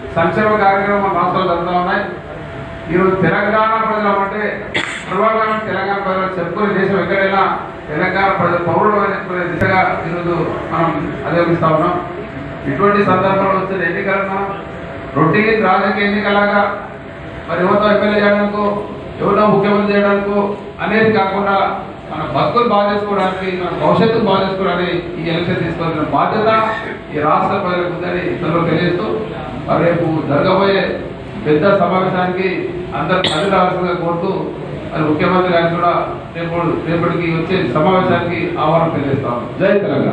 సంక్షేమ కార్యక్రమం మన రాష్ట్రాలు జరుగుతూ ఉన్నాయి ఈరోజు తెలంగాణ ప్రజలు అంటే పూర్వకాలం తెలంగాణ ప్రజలు చెప్పుకునే దేశం ఎక్కడైనా తెలంగాణ ప్రజలు పౌరులు చెప్పుకునే దిశగా ఈరోజు మనం అధిగమిస్తా ఉన్నాం ఇటువంటి సందర్భంలో వచ్చిన ఎన్నికలను మనం రొటీన్ రాజకీయ ఎన్నికలాగా మరి ఎవరితో ఎమ్మెల్యే చేయడానికో ఎవరినో ముఖ్యమంత్రి చేయడానికో అనేది కాకుండా మన బతుకులు బాగా చేసుకోవడానికి మన భవిష్యత్తు బాగా చేసుకోవడానికి ఈ ఎలక్షన్ తీసుకోవాల్సిన బాధ్యత ఈ రాష్ట్ర ప్రజలకు ఉందని ఇందులో తెలియజేస్తూ మరి రేపు జరగబోయే పెద్ద సమావేశానికి అందరు ప్రజలు రావాల్సిందిగా కోరుతూ మరి ముఖ్యమంత్రి గారిని కూడా రేపు రేపటికి వచ్చే సమావేశానికి ఆహ్వానం తెలియజేస్తాం జై తెలంగాణ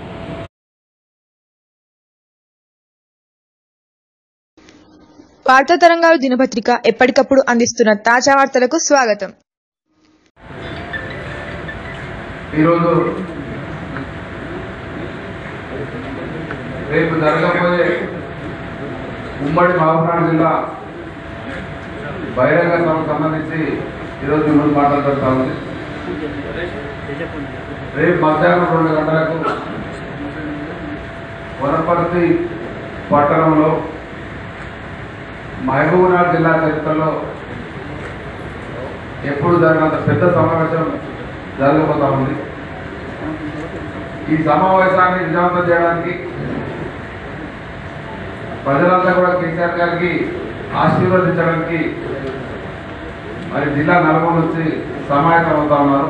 వార్తా తరంగాలు దినపత్రిక ఎప్పటికప్పుడు అందిస్తున్న తాజా వార్తలకు స్వాగతం ఈరోజు రేపు జరగబోయే ఉమ్మడి మహబూబ్నగర్ జిల్లా బహిరంగ సభకు సంబంధించి ఈరోజు మీ ముందు మాట్లాడుతూ ఉంది రేపు మధ్యాహ్నం రెండు గంటలకు వనపర్తి పట్టణంలో మహబూబ్నగర్ జిల్లా చరిత్రలో ఎప్పుడు జరిగినంత పెద్ద సమావేశం జరగబోతా ఉంది ఈ సమావేశాన్ని విజయవంతం చేయడానికి ప్రజలంతా కూడా కేసీఆర్ గారికి ఆశీర్వదించడానికి మరి జిల్లా నలుగురు నుంచి సమాయత్తం అవుతా ఉన్నారు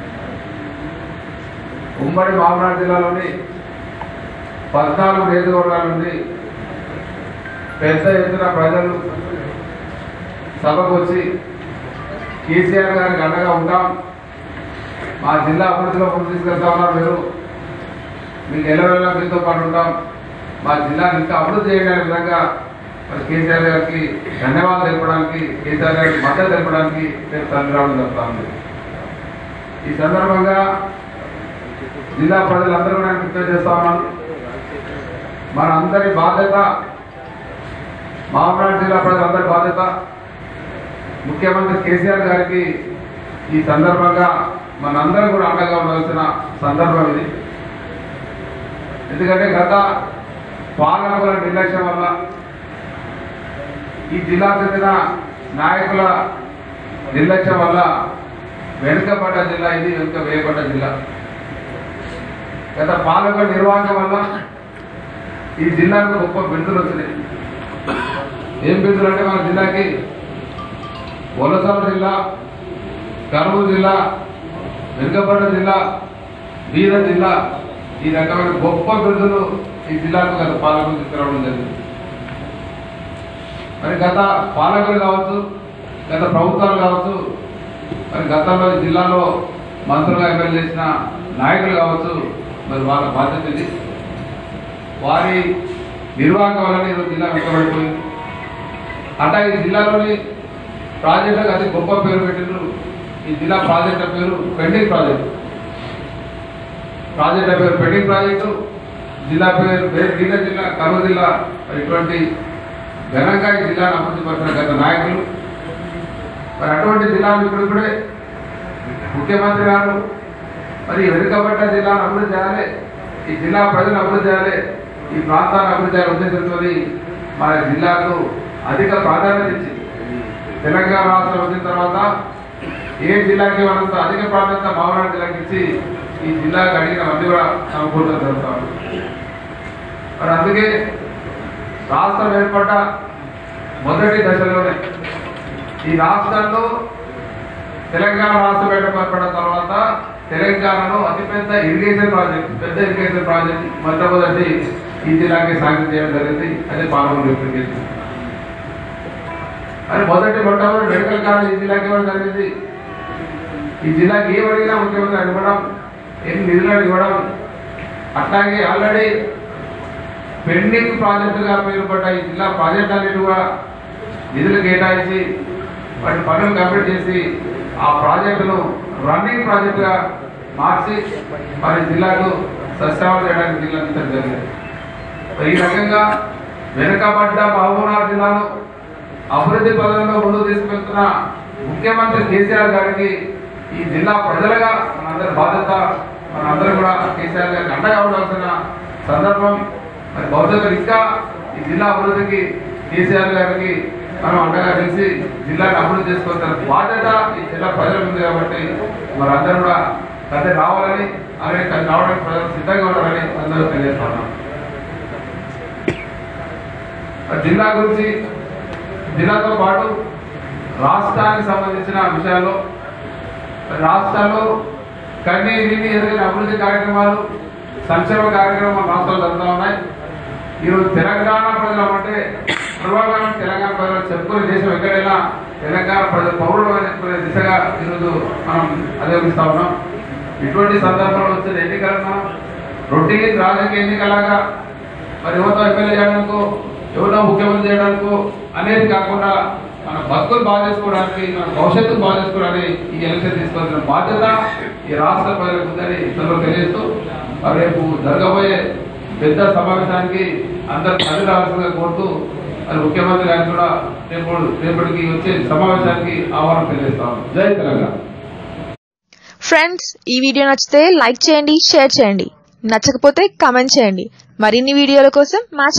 ఉమ్మడి మామనాడు జిల్లాలోని పద్నాలుగు నియోజకవర్గాల నుండి పెద్ద ఎత్తున ప్రజలు సభకు వచ్చి కేసీఆర్ గారికి అండగా ఉంటాం మా జిల్లా అభివృద్ధిలో ముందు తీసుకెళ్తా ఉన్నారు మీరు మీకు ఎల్లవెల్ల మీతో పాటు ఉంటాం మా జిల్లాని ఇంకా అభివృద్ధి చేయడానికి విధంగా మరి కేసీఆర్ గారికి ధన్యవాదాలు తెలపడానికి కేసీఆర్ గారికి మద్దతు తెలపడానికి రేపు తరలి రావడం జరుగుతా ఉంది ఈ సందర్భంగా జిల్లా ప్రజలందరూ కూడా నేను గుర్తు చేస్తా ఉన్నాను మన అందరి బాధ్యత మహానాడు జిల్లా ప్రజలందరి బాధ్యత ముఖ్యమంత్రి కేసీఆర్ గారికి ఈ సందర్భంగా మనందరం కూడా అండగా ఉండవలసిన సందర్భం ఇది ఎందుకంటే గత పాలకుల నిర్లక్ష్యం వల్ల ఈ జిల్లా చెందిన నాయకుల నిర్లక్ష్యం వల్ల వెనుకబడ్డ జిల్లా ఇది వెనుక వేయబడ్డ జిల్లా గత పాలకుల నిర్వాహకం వల్ల ఈ జిల్లాకు గొప్ప బిడ్డలు వచ్చినాయి ఏం బిడ్డలు అంటే మన జిల్లాకి వలసల జిల్లా కర్నూలు జిల్లా వెనుకబడ్డ జిల్లా బీద జిల్లా ఈ రకమైన గొప్ప బిరుదులు ఈ జిల్లాకు గత పాలకులు తీసుకురావడం జరిగింది మరి గత పాలకులు కావచ్చు గత ప్రభుత్వాలు కావచ్చు మరి గతంలో ఈ జిల్లాలో మంత్రులుగా ఎమ్మెల్యే చేసిన నాయకులు కావచ్చు మరి వాళ్ళ బాధ్యత ఇది వారి నిర్వాహకం వలన ఈరోజు జిల్లా వెనుకబడిపోయింది అట్లాగే ఈ జిల్లాలోని ప్రాజెక్టులకు అతి గొప్ప పేరు పెట్టిండ్రు ఈ జిల్లా ప్రాజెక్టుల పేరు పెండింగ్ ప్రాజెక్టు ప్రాజెక్టుల పేరు పెండింగ్ ప్రాజెక్టు జిల్లా పేరు పేరు జిల్లా జిల్లా కర్నూలు జిల్లా మరి ఇటువంటి ఘనంగా ఈ జిల్లాను అభివృద్ధి పరిచిన గత నాయకులు మరి అటువంటి జిల్లాను ఇప్పుడిప్పుడే ముఖ్యమంత్రి గారు మరి వెనుకబడ్డ జిల్లాను అభివృద్ధి చేయాలి ఈ జిల్లా ప్రజలను అభివృద్ధి చేయాలి ఈ ప్రాంతాన్ని అభివృద్ధి చేయాలి ఉద్దేశంతో మన జిల్లాకు అధిక ప్రాధాన్యత ఇచ్చి తెలంగాణ రాష్ట్రం వచ్చిన తర్వాత ఏ జిల్లాకి మనంత అధిక ప్రాధాన్యత మామూలు జిల్లాకి ఇచ్చి ఈ జిల్లాకు అడిగినవన్నీ కూడా సమకూర్చడం జరుగుతా ఉంది. మరి అందుకే రాష్ట్రం ఏర్పడ్డ మొదటి దశలోనే ఈ రాష్ట్రంలో తెలంగాణ రాష్ట్రం ఏర్పడిన తర్వాత తెలంగాణలో అతిపెద్ద ఇరిగేషన్ ప్రాజెక్ట్ పెద్ద ఇరిగేషన్ ప్రాజెక్ట్ మొట్టమొదటి ఈ జిల్లాకి సాగు చేయడం జరిగింది అదే పాలమూరు ఇరిగేషన్ అని మొదటి మొట్టమొదటి మెడికల్ కాలేజ్ ఈ జిల్లాకి ఇవ్వడం జరిగింది ఈ జిల్లాకి ఏం అడిగినా ముఖ్యమంత్రి ఇవ్వడం ఎన్ని నిధులను ఇవ్వడం అట్లాగే ఆల్రెడీ పెండింగ్ ప్రాజెక్టుగా పేరుపడ్డ ఈ జిల్లా ప్రాజెక్టులన్నిటి కూడా నిధులు కేటాయించి వాటి పనులు కంప్లీట్ చేసి ఆ ప్రాజెక్టును రన్నింగ్ ప్రాజెక్టుగా మార్చి మరి జిల్లాకు సస్యాలు చేయడానికి జిల్లా అందించడం జరిగింది మరి ఈ రకంగా వెనుకబడ్డ మహబూబ్నగర్ జిల్లాను అభివృద్ధి పదంలో ముందుకు తీసుకెళ్తున్న ముఖ్యమంత్రి కేసీఆర్ గారికి ఈ జిల్లా ప్రజలుగా మనందరి బాధ్యత మనందరం కూడా కేసీఆర్ గారికి అండగా ఉండాల్సిన సందర్భం మరి భవిష్యత్తులో ఇంకా ఈ జిల్లా అభివృద్ధికి కేసీఆర్ గారికి మనం అండగా నిలిచి జిల్లాని అభివృద్ధి చేసుకోవాల్సిన బాధ్యత ఈ జిల్లా ప్రజల ఉంది కాబట్టి మరి అందరూ కూడా కథ రావాలని అలాగే కథ రావడానికి ప్రజలు సిద్ధంగా ఉండాలని అందరూ తెలియజేస్తున్నాం ఆ జిల్లా గురించి జిల్లాతో పాటు రాష్ట్రానికి సంబంధించిన విషయాల్లో రాష్ట్రాల్లో కన్నీ విని ఎదురైన అభివృద్ధి కార్యక్రమాలు సంక్షేమ కార్యక్రమాలు రాష్ట్రాలు జరుగుతూ ఉన్నాయి ఈరోజు తెలంగాణ ప్రజలు అంటే పూర్వకాలం తెలంగాణ ప్రజలు చెప్పుకునే దేశం ఎక్కడైనా తెలంగాణ ప్రజల పౌరులు అనేటువంటి దిశగా ఈరోజు మనం అధిగమిస్తా ఉన్నాం ఇటువంటి సందర్భంలో వచ్చిన ఎన్నికలను మనం రొటీన్ రాజకీయ ఎన్నికలాగా మరి ఎవరితో ఎమ్మెల్యే చేయడానికో ఎవరినో ముఖ్యమంత్రి చేయడానికో అనేది కాకుండా మన బతుకులు బాగా చేసుకోవడానికి మన భవిష్యత్తు బాగా చేసుకోవడానికి ఈ ఎలక్షన్ తీసుకోవాల్సిన బాధ్యత ఈ రాష్ట్ర ప్రజలకు ఉందని ఇంతలో తెలియజేస్తూ మరి రేపు జరగబోయే పెద్ద సమావేశానికి అందరు తల్లి రావాల్సిందిగా కోరుతూ మరి ముఖ్యమంత్రి గారిని కూడా రేపు రేపటికి వచ్చే సమావేశానికి ఆహ్వానం తెలియజేస్తాము జై తెలంగాణ ఫ్రెండ్స్ ఈ వీడియో నచ్చితే లైక్ చేయండి షేర్ చేయండి నచ్చకపోతే కామెంట్ చేయండి మరిన్ని వీడియోల కోసం మా